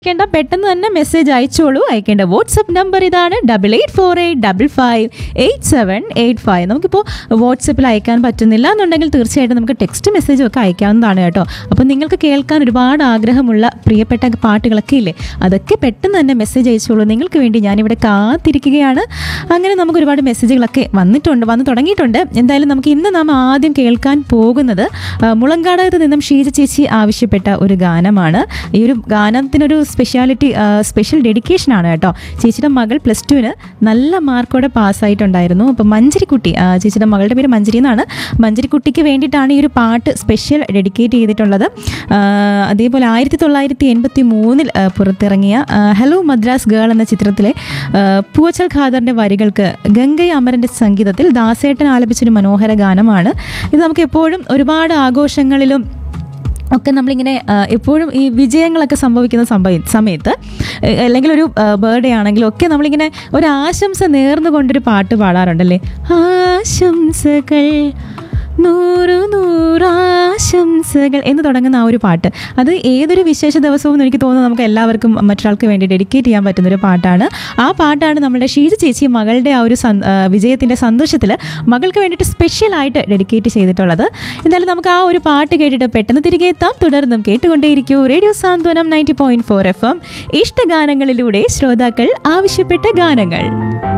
അയക്കേണ്ട പെട്ടെന്ന് തന്നെ മെസ്സേജ് അയച്ചോളൂ അയക്കേണ്ട വാട്സപ്പ് നമ്പർ ഇതാണ് double eight four eight double five eight seven eight five നമുക്കിപ്പോൾ വാട്സപ്പിൽ അയക്കാൻ പറ്റുന്നില്ല എന്നുണ്ടെങ്കിൽ തീർച്ചയായിട്ടും നമുക്ക് ടെക്സ്റ്റ് മെസ്സേജും ഒക്കെ അയക്കാവുന്നതാണ് കേട്ടോ അപ്പോൾ നിങ്ങൾക്ക് കേൾക്കാൻ ഒരുപാട് ആഗ്രഹമുള്ള പ്രിയപ്പെട്ട പാട്ടുകളൊക്കെ ഇല്ലേ അതൊക്കെ പെട്ടെന്ന് തന്നെ മെസ്സേജ് അയച്ചോളൂ നിങ്ങൾക്ക് വേണ്ടി ഞാനിവിടെ കാത്തിരിക്കുകയാണ് അങ്ങനെ നമുക്ക് ഒരുപാട് മെസ്സേജുകളൊക്കെ വന്നിട്ടുണ്ട് വന്നു തുടങ്ങിയിട്ടുണ്ട് എന്തായാലും നമുക്ക് ഇന്ന് നാം ആദ്യം കേൾക്കാൻ പോകുന്നത് ആ, മുളങ്കാടകത്ത് നിന്നും ഷീജ ചേച്ചി ആവശ്യപ്പെട്ട ഒരു ഗാനമാണ് ഈ ഒരു ഗാനത്തിനൊരു സ്പെഷ്യാലിറ്റി സ്പെഷ്യൽ ഡെഡിക്കേഷൻ ആണ് കേട്ടോ ചേച്ചിയുടെ മകൾ പ്ലസ് ടുവിന് നല്ല മാർക്കോടെ പാസ്സായിട്ടുണ്ടായിരുന്നു അപ്പോൾ മഞ്ചരിക്കുട്ടി ആ, ചേച്ചിയുടെ മകളുടെ പേര് മഞ്ചരി എന്നാണ് മഞ്ചരിക്കുട്ടിക്ക് വേണ്ടിയിട്ടാണ് ഈ ഒരു പാട്ട് സ്പെഷ്യൽ ഡെഡിക്കേറ്റ് ചെയ്തിട്ടുള്ളത് ആ, അതേപോലെ ആയിരത്തി തൊള്ളായിരത്തി എൺപത്തി മൂന്നിൽ പുറത്തിറങ്ങിയ ആ, ഹലോ മദ്രാസ് ഗേൾ എന്ന ചിത്രത്തിലെ ആ, പൂവച്ചൽ ഖാദറിൻ്റെ വരികൾക്ക് ഗംഗൈ അമരൻ്റെ സംഗീതത്തിൽ ദാസേട്ടൻ ആലപിച്ചൊരു മനോഹര ഗാനമാണ് ഇത് നമുക്ക് എപ്പോഴും ഒരുപാട് ആഘോഷങ്ങളിലും ഒക്കെ നമ്മളിങ്ങനെ ആ, എപ്പോഴും ഈ വിജയങ്ങളൊക്കെ സംഭവിക്കുന്ന സംഭവ സമയത്ത് എ- അല്ലെങ്കിൽ ഒരു ബർത്ത്ഡേ ആണെങ്കിലും ഒക്കെ നമ്മളിങ്ങനെ ഒരു ആശംസ നേർന്നുകൊണ്ടൊരു പാട്ട് പാടാറുണ്ടല്ലേ ആശംസകൾ നൂറു നൂറാശംസകൾ എന്ന് തുടങ്ങുന്ന ആ ഒരു പാട്ട് അത് ഏതൊരു വിശേഷ ദിവസവും എന്ന് എനിക്ക് തോന്നുന്നു നമുക്ക് എല്ലാവർക്കും മറ്റൊരാൾക്ക് വേണ്ടി ഡെഡിക്കേറ്റ് ചെയ്യാൻ പറ്റുന്ന ഒരു പാട്ടാണ് ആ പാട്ടാണ് നമ്മുടെ ഷീജ ചേച്ചി മകളുടെ ആ ഒരു സന്- ആ, വിജയത്തിൻ്റെ സന്തോഷത്തിൽ മകൾക്ക് വേണ്ടിയിട്ട് സ്പെഷ്യലായിട്ട് ഡെഡിക്കേറ്റ് ചെയ്തിട്ടുള്ളത് എന്തായാലും നമുക്ക് ആ ഒരു പാട്ട് കേട്ടിട്ട് പെട്ടെന്ന് തിരികെ എത്താം തുടർന്നും കേട്ടുകൊണ്ടേയിരിക്കൂ radio Santhwanam ninety point four F M ഇഷ്ടഗാനങ്ങളിലൂടെ ശ്രോതാക്കൾ ആവശ്യപ്പെട്ട ഗാനങ്ങൾ